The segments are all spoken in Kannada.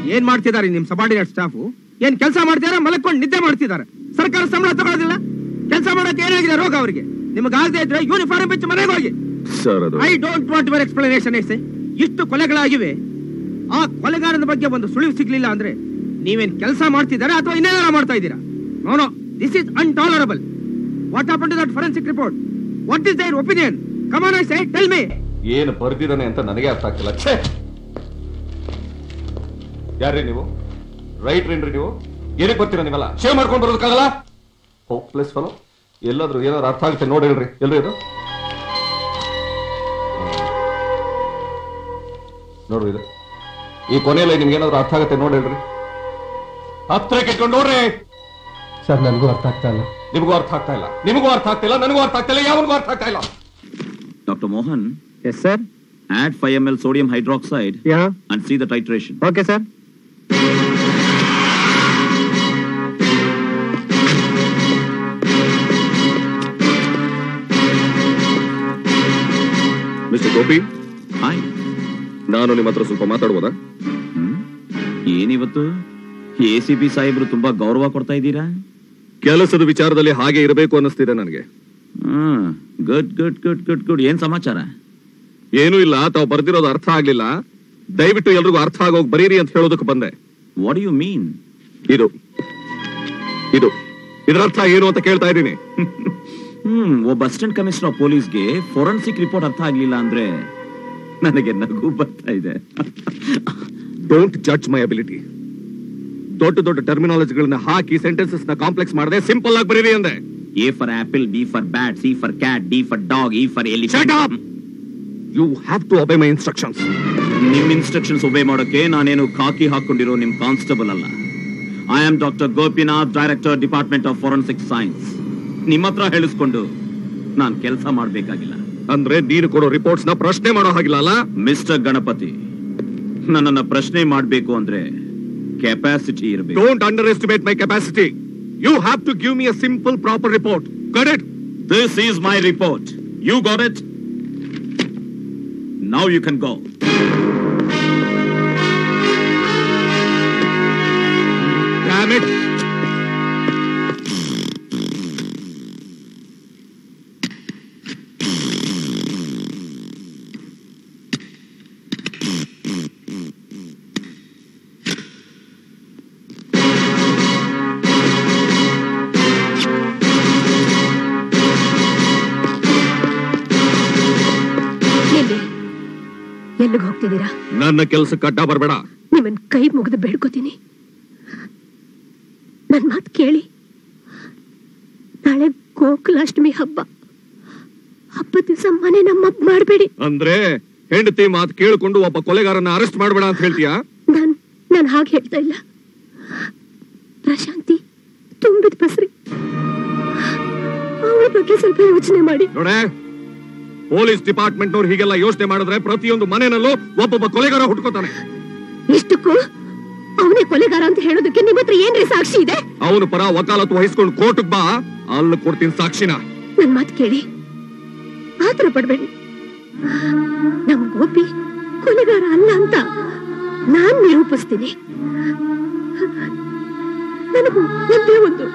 ಏನ್ ಮಾಡ್ತಿದ್ದಾರೆ ನಿಮ್ ಸಬಾರ್ಡಿನೇಟ್ ಸ್ಟಾಫ್ ಏನ್ ಕೆಲಸ ಮಾಡ್ತಿದಾರ ಮಲಕ್ಕೊಂಡು ನಿದ್ದೆ ಮಾಡ್ತಿದ್ದಾರೆ ಸರ್ಕಾರ ಸಂಬಳ ತಗೊಳ್ಳೋದಿಲ್ಲ ಕೆಲಸ ಮಾಡಕ್ಕೆ ಏನಾಗಿದೆ ರೋಗ ಅವರಿಗೆ ನಿಮಗಾಗದೆ ಇದ್ರೆ ಯೂನಿಫಾರ್ಮ್ ಬಿಚ್ಚಿ ಮನೆಗೆ ಹೋಗಿ ಸರ್ ಅದು I don't want your explanation yes ಇಷ್ಟು ಕೊಲೆಗಳಾಗಿವೆ ಆ ಕೊಲೆಗಾರನ ಬಗ್ಗೆ ಒಂದು ಸುಳಿವು ಸಿಗ್ಲಿಲ್ಲ ಅಂದ್ರೆ ನೀವೇನ್ ಕೆಲಸ ಮಾಡ್ತಿದ್ದಾರೆ ಅಥವಾ ಇನ್ನೇನಾರ ಮಾಡ್ತಾ ಇದ್ದೀರಾ no no this is intolerable what happen to that forensic report what is their opinion come on I say tell me ಏನು ಬರ್ದಿದ್ದಾನೆ ಅಂತ ನನಗೆ ಅರ್ಥ ಆಗ್ತಿಲ್ಲ ಛೇ ಯಾರ್ರಿ ನೀವು ರೈಟ್ ಏನ್ರಿ ನೀವು ಏನಕ್ಕೆ ಬರ್ತೀರಾ ನೀವೆಲ್ಲ ಶೇವ್ ಮಾಡ್ಕೊಂಡು ಬರೋದಕ್ಕಾಗಲ್ಲ ಹೋಪ್ಲೆಸ್ ಫಲೋ ಎಲ್ಲಾದ್ರೂ ಏನಾದ್ರು ಅರ್ಥ ಆಗುತ್ತೆ ನೋಡಿ ಹೇಳ್ರಿ ಎಲ್ರಿ ಇದು ನೋಡ್ರಿ ಇದು ಈ ಕೊನೆಯಲ್ಲಿ ನಿಮ್ಗೆ ಏನಾದ್ರು ಅರ್ಥ ಆಗುತ್ತೆ ನೋಡಿ ಹೇಳ್ರಿ ಹತ್ರ ಕೆಟ್ಕೊಂಡು ನೋಡ್ರಿ ಸರ್ ನನಗೂ ಅರ್ಥ ಆಗ್ತಾ ಇಲ್ಲ ನಿಮಗೂ ಅರ್ಥ ಆಗ್ತಾ ಇಲ್ಲ ನಿಮಗೂ ಅರ್ಥ ಆಗ್ತಾ ಇಲ್ಲ ನನಗೂ ಅರ್ಥ ಆಗ್ತಾ ಇಲ್ಲ ಯಾವನಿಗೂ ಅರ್ಥ ಆಗ್ತಾ ಇಲ್ಲ Dr. Mohan, yes sir add 5 ml sodium hydroxide ಯಾ and see the titration. Okay sir mister Gopi Hi. ನಾನು ನಿಮ್ಮ ಹತ್ರ ಸ್ವಲ್ಪ ಮಾತಾಡ್ಬೋದಾ ಹ್ಮ್? ಏನಿವತ್ತು ಎ ಸಿ ಪಿ ಸಾಹೇಬ್ರು ತುಂಬಾ ಗೌರವ ಕೊಡ್ತಾ ಇದ್ದೀರಾ ಕೆಲಸದ ವಿಚಾರದಲ್ಲಿ ಹಾಗೆ ಇರಬೇಕು ಅನ್ನಿಸ್ತಿದೆ ನನಗೆ hmm good good good good good ಏನ್ ಸಮಾಚಾರ ಏನೂ ಇಲ್ಲ ತಾವು ಬರ್ದಿರೋದು ಅರ್ಥ ಆಗ್ಲಿಲ್ಲ ದಯವಿಟ್ಟು ಎಲ್ರಿಗೂ ಅರ್ಥ ಆಗೋಗ್ ಬರೀರಿ ಅಂತ ಹೇಳೋದಕ್ಕೆ ಬಂದೆ ವಾಟ್ ಯು ಮೀನ್ ಇದು ಇದು ಇದರ ಅರ್ಥ ಏನು ಅಂತ ಕೇಳ್ತಾ ಇದ್ದೀನಿ ಹ್ಮ್ ಒಬ್ಬ ಅಸಿಸ್ಟೆಂಟ್ ಕಮಿಷನರ್ ಆಫ್ ಪೊಲೀಸ್ಗೆ ಫೋರೆನ್ಸಿಕ್ ರಿಪೋರ್ಟ್ ಅರ್ಥ ಆಗ್ಲಿಲ್ಲ ಅಂದ್ರೆ ನನಗೆ ನಗು ಬರ್ತಾ ಇದೆ ಡೋಂಟ್ ಜಡ್ಜ್ ಮೈ ಅಬಿಲಿಟಿ ದೊಡ್ಡ ದೊಡ್ಡ ಟರ್ಮಿನಾಲಜಿಗಳನ್ನ ಹಾಕಿ ಸೆಂಟೆನ್ಸಸ್ ನ ಕಾಂಪ್ಲೆಕ್ಸ್ ಮಾಡದೆ ಸಿಂಪಲ್ ಆಗಿ ಬರೀರಿ ಅಂದೆ A for apple B for bat C for cat D for dog E for Shut up! You have to obey my instructions ನಿಮ್ ಇನ್ಸ್ಟ್ರಕ್ಷನ್ಸ್ ಒಬೇ ಮಾಡೋಕೆ ನಾನೇನು ಖಾಕಿ ಹಾಕೊಂಡಿರೋ ನಿಮ್ ಕಾನ್ಸ್ಟೇಬಲ್ ಅಲ್ಲ I am doctor Gopinath director department of forensic science ನಿಮ್ಮ ಹತ್ರ ಹೇಳಿಸ್ಕೊಂಡು ನಾನ್ ಕೆಲಸ ಮಾಡ್ಬೇಕಾಗಿಲ್ಲ ಅಂದ್ರೆ ನೀನು ಕೊಡೋ ರಿಪೋರ್ಟ್ಸ್ ನ ಪ್ರಶ್ನೆ ಮಾಡೋ ಹಾಗಿಲ್ಲ ಅಲ್ಲ ಮಿಸ್ಟರ್ ಗಣಪತಿ ನನ್ನನ್ನ ಪ್ರಶ್ನೆ ಮಾಡ್ಬೇಕು ಅಂದ್ರೆ ಕೆಪಾಸಿಟಿ ಇರಬೇಕು don't underestimate my capacity you have to give me a simple proper report got it this is my report you got it now you can go Damn it! ಎಲ್ಲಿ ಎಲ್ಲಿಗೆ ಹೋಗ್ತಿದ್ದೀರಾ ನನ್ನ ಕೆಲಸಕ್ಕೆ ಅಡ್ಡ ಬರಬೇಡ ನಿಮ್ಮನ್ ಕೈ ಮುಗಿದು ಬೇಡ್ಕೋತೀನಿ ನನ್ ಮಾತು ಕೇಳಿ ನಾಳೆ ಗೋಕುಲಾಷ್ಟಮಿ ಹಬ್ಬ ಹಬ್ಬದ ದಿವಸ ಮನೆ ನಮ್ಮ ಮಾಡಬೇಡಿ ಅಂದ್ರೆ ಹೆಂಡತಿ ಮಾತು ಕೇಳಿಕೊಂಡು ಒಬ್ಬ ಕೊಲೆಗಾರನ ಅರೆಸ್ಟ್ ಮಾಡಬೇಡ ಅಂತ ಹೇಳ್ತೀಯಾ ನಾನ್ ನಾನು ಹಾಗೆ ಹೇಳ್ತಾ ಇಲ್ಲ ಪ್ರಶಾಂತಿ ತುಂಬಿದ ಬಸ್ರಿ ಅವಳ ಬಗ್ಗೆ ಸ್ವಲ್ಪ ಯೋಚನೆ ಮಾಡಿ ನೋಡೆ ಪೊಲೀಸ್ ಡಿಪಾರ್ಟ್ಮೆಂಟ್ ನವ್ರು ಹೀಗೆಲ್ಲ ಯೋಚನೆ ಮಾಡಿದ್ರೆ ಪ್ರತಿಯೊಂದು ಮನೆಯಲ್ಲೂ ಒಬ್ಬೊಬ್ಬ ಕೊಲೆಗಾರ ಹುಟ್ಕೋತಾನೆ ಇಷ್ಟಕ್ಕೂ ಅವನೇ ಕೊಲೆಗಾರ ಅಂತ ಹೇಳೋದಕ್ಕೆ ನಿಮ್ಮ ಹತ್ರ ಏನ್ರಿ ಸಾಕ್ಷಿ ಇದೆ ಅವನು ಪರ ವಕಾಲತ್ತು ವಹಿಸ್ಕೊಂಡು ಕೋರ್ಟ್ಗೆ ಬಾ ಅಲ್ಲಿ ಕೊಡ್ತೀನಿ ಸಾಕ್ಷಿನ ನನ್ ಮಾತು ಕೇಳಿ ಆತರ ಪಡ್ಬೇಡಿ ನಮ್ ಗೋಪಿ ಕೊಲೆಗಾರ ಅಲ್ಲ ಅಂತ ನಾನ್ ನಿರೂಪಿಸ್ತೀನಿ ನನಗೂ ಒಂದೇ ಒಂದು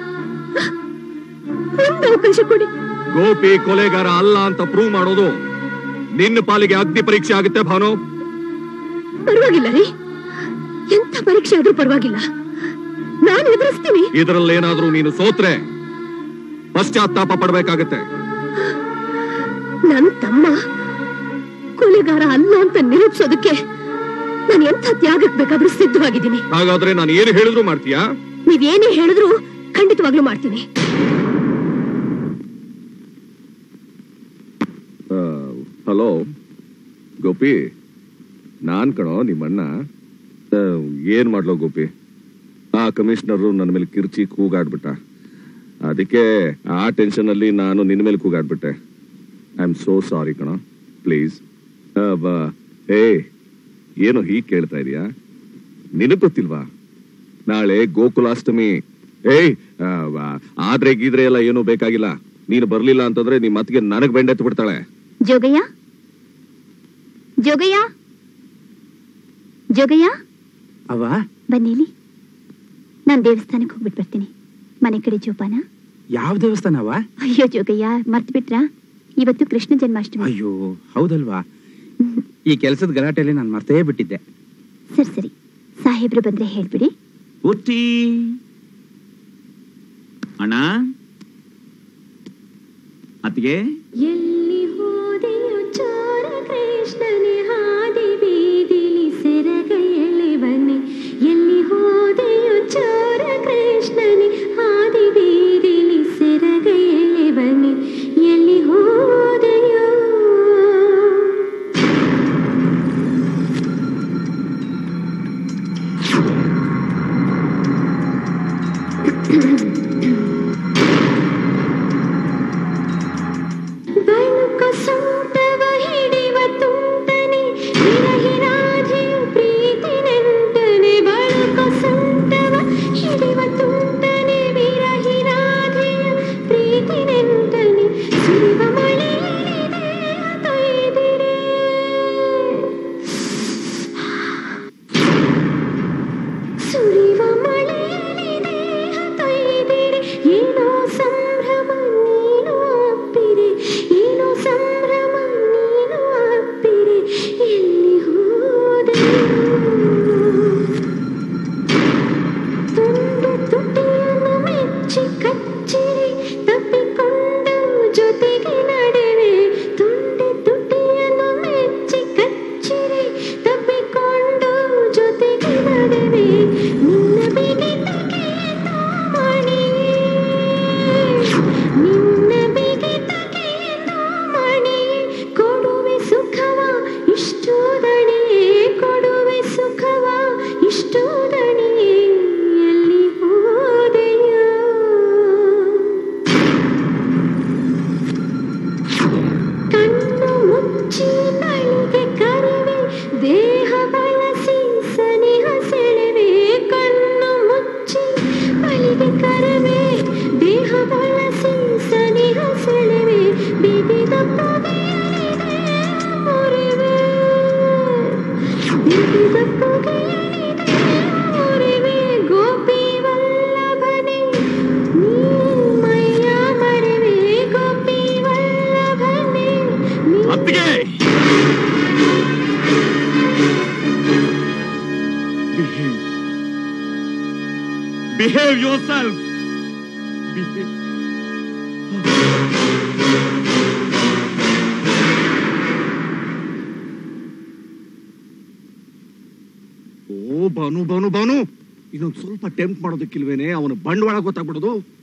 ಒಂದು ಅವಕಾಶ ಕೊಡಿ ಗೋಪಿ ಕೊಲೆಗಾರ ಅಲ್ಲ ಅಂತ ಪ್ರೂವ್ ಮಾಡೋದು ನಿನ್ನ ಪಾಲಿಗೆ ಅಗ್ನಿ ಪರೀಕ್ಷೆ ಆಗುತ್ತೆ ಭಾನು ಪರವಾಗಿಲ್ಲ ರೀ ಎಂತ ಪರೀಕ್ಷೆ ಆದ್ರೂ ಪರವಾಗಿಲ್ಲ ನಾನು ಎದುರಿಸ್ತೀನಿ ಇದರಲ್ಲೇನಾದ್ರೂ ನೀನು ಸೋತ್ರೆ ಪಶ್ಚಾತ್ತಾಪ ಪಡ್ಬೇಕಾಗತ್ತೆ ನನ್ ತಮ್ಮ ಕೊಲೆಗಾರ ಅಲ್ಲ ಅಂತ ನಿರೂಪಿಸೋದಕ್ಕೆ ನಾನು ಎಂಥ ತ್ಯಾಗಕ್ಕೆ ಬೇಕಾದ್ರೂ ಸಿದ್ಧವಾಗಿದ್ದೀನಿ ಹಾಗಾದ್ರೆ ನಾನು ಏನು ಹೇಳಿದ್ರು ಮಾಡ್ತೀಯಾ ನೀವೇನೇ ಹೇಳಿದ್ರು ಖಂಡಿತವಾಗ್ಲೂ ಮಾಡ್ತೀನಿ ಹಲೋ ಗೋಪಿ ನಾನ್ ಕಣೋ ನಿಮ್ಮಣ್ಣ ಆ, ಏನ್ ಮಾಡ್ಲೋ ಗೋಪಿ ಆ ಕಮಿಷನರು ನನ್ನ ಮೇಲೆ ಕಿರ್ಚಿ ಕೂಗಾಡ್ಬಿಟ್ಟ ಅದಕ್ಕೆ ಆ ಟೆನ್ಷನ್ ಅಲ್ಲಿ ನಾನು ನಿನ್ನ ಮೇಲೆ ಕೂಗಾಡ್ಬಿಟ್ಟೆ ಐ ಆಮ್ ಸೋ ಸಾರಿ ಕಣೋ ಪ್ಲೀಸ್ ಏ ಏನು ಹೀಗೆ ಕೇಳ್ತಾ ಇದೀಯಾ ನಿನಗ್ ಗೊತ್ತಿಲ್ವಾ ನಾಳೆ ಗೋಕುಲಾಷ್ಟಮಿ ಏಯ್ ಆ, ವ- ಆದ್ರೆ ಗೀದ್ರೆ ಎಲ್ಲ ಏನೂ ಬೇಕಾಗಿಲ್ಲ ನೀನು ಬರ್ಲಿಲ್ಲ ಅಂತಂದ್ರೆ ನಿಮ್ ಮತ್ತಿಗೆ ನನಗ್ ಬೆಂಡೆತ್ತು ಬಿಡ್ತಾಳೆ ಜೋಗಯ್ಯ ಜೋಗಯ್ಯ ಜೋಗಯ್ಯ ಅವ್ವ ಬನ್ನಿಲಿ ನಾನು ದೇವಸ್ಥಾನಕ್ಕೆ ಹೋಗ್ಬಿಟ್ಟು ಬರ್ತೀನಿ ಮನೆ ಕಡೆ ಜೋಪಾನ ಯಾವ ದೇವಸ್ಥಾನ ಅವ್ವ ಅಯ್ಯೋ ಜೋಗಯ್ಯ ಮರ್ತು ಬಿಟ್ರಾ ಇವತ್ತು ಕೃಷ್ಣ ಜನ್ಮಾಷ್ಟಮಿ ಅಯ್ಯೋ ಹೌದಲ್ವಾ ಈ ಕೆಲಸದ ಗಲಾಟೆಯಲ್ಲಿ ನಾನು ಮರ್ತೇ ಬಿಟ್ಟಿದ್ದೆ ಸರಿ ಸರಿ ಸಾಹೇಬ್ರು ಬಂದ್ರೆ ಹೇಳ್ಬಿಡಿ ಹುಟ್ಟಿ ಅಣ್ಣ ಅತ್ತಿಗೆ ಎಲ್ಲಿ ಹೋದೆಯೋ ಚೋರ ಕೃಷ್ಣನೇ ಹಾದಿ ಬೀದಿಲಿ ಸೆರಗ ಎಳೆವನೆ ಎಲ್ಲಿ ಹೋದೆಯೋ ಚೋರ ಕೃಷ್ಣನೇ ಹಾದಿ ಬೀದಿಲಿ ಸೆರಗ ಎಳೆವನೆ ಎಲ್ಲಿ ಹೋದೆಯೋ ಬಳುಕ ಸೂಟವ ಹಿಡಿವ ತುಂಟನೆ ವಿರಹಿರಾಧೆಯು ಪ್ರೀತಿ ನೆಂಟನೆ ಬಳುಕ ಸೂಟವ ಹಿಡಿವ ತುಂಟನೆ ವಿರಹಿರಾಧೆಯು ಪ್ರೀತಿ ನೆಂಟನೆ ಸುರಿವ ಮಳೆಯಲ್ಲಿದೆ ತೊಯ್ದಿರೆ ಸುರಿವ ಮಳೆಯಲ್ಲಿ ದೇಹ ತೊಯ್ದಿರೆ ಏನೋ ಸಂಭ್ರಮ ನೀನು ಅಪ್ಪಿರೆ ಏನೋ ಸಂಭ್ರಮ ನೀನು ಅಪ್ಪಿರೆ ಎಲ್ಲಿ ಹೋದೆ ತುಂಡು ತುಟಿಯನ್ನು ಮೆಚ್ಚಿ ಕಚ್ಚಿರಿ ತಪ್ಪಿಕೊಂಡು ಜೊತೆಗೆ ನಡೆವೆ ತುಂಡು ತುಟಿಯನ್ನು ಮೆಚ್ಚಿ ಕಚ್ಚಿರಿ ತಪ್ಪಿಕೊಂಡು ಜೊತೆಗೆ ನಡೆವೆ ನಿನ್ನ ಬಿಗಿತಕ್ಕೆ ಮಣಿಯೇ ನಿನ್ನ ಬಿಗಿತಕ್ಕೆ ಮಣಿಯೇ ಕೊಡುವೆ ಸುಖವ ಇಷ್ಟು ದಣಿಯೇ ಕೊಡುವೆ ಸುಖವ ಇಷ್ಟು ದಣಿಯೇ ಎಲ್ಲಿ ಹೋದೆಯೋ ಕಣ್ಣು ಮುಚ್ಚಿ ಬಳಿಗೆ ಕರೆವೆ ದೇಹ ಬಳಸಿ ಸನಿಹ ಸೆಳೆವೆ ಕಣ್ಣು ಮುಚ್ಚಿ ಬಳಿಗೆ ಕರೆವೆ ದೇಹ ಬಳಸಿ ಸನಿಹ ಸೆಳೆವೆ ಬಿಗಿದ ಪೊದೆಯಲಿದೆ ಮುರಿವೆ ಬಿಗಿದ ಪೊದೆಯಲಿದೆ ಮುರಿವೆ ಗೋಪಿ ವಲ್ಲಭನೆ ನೀ ಮೈಯ ಮರೆವೆ ಗೋಪಿ ವಲ್ಲಭನೆ ನೀ ಅತ್ತಿಗೆ ಬಿಹೇವ್ ಯೋರ್ ಸೆಲ್ಫ್ ಓ ಬಾನು ಬಾನು ಬಾನು ಇನ್ನೊಂದು ಸ್ವಲ್ಪ ಟೆಂಪ್ಟ್ ಮಾಡೋದಕ್ಕಿಲ್ವೇನೆ ಅವನ ಬಂಡವಾಳ ಗೊತ್ತಾಗ್ಬಿಡೋದು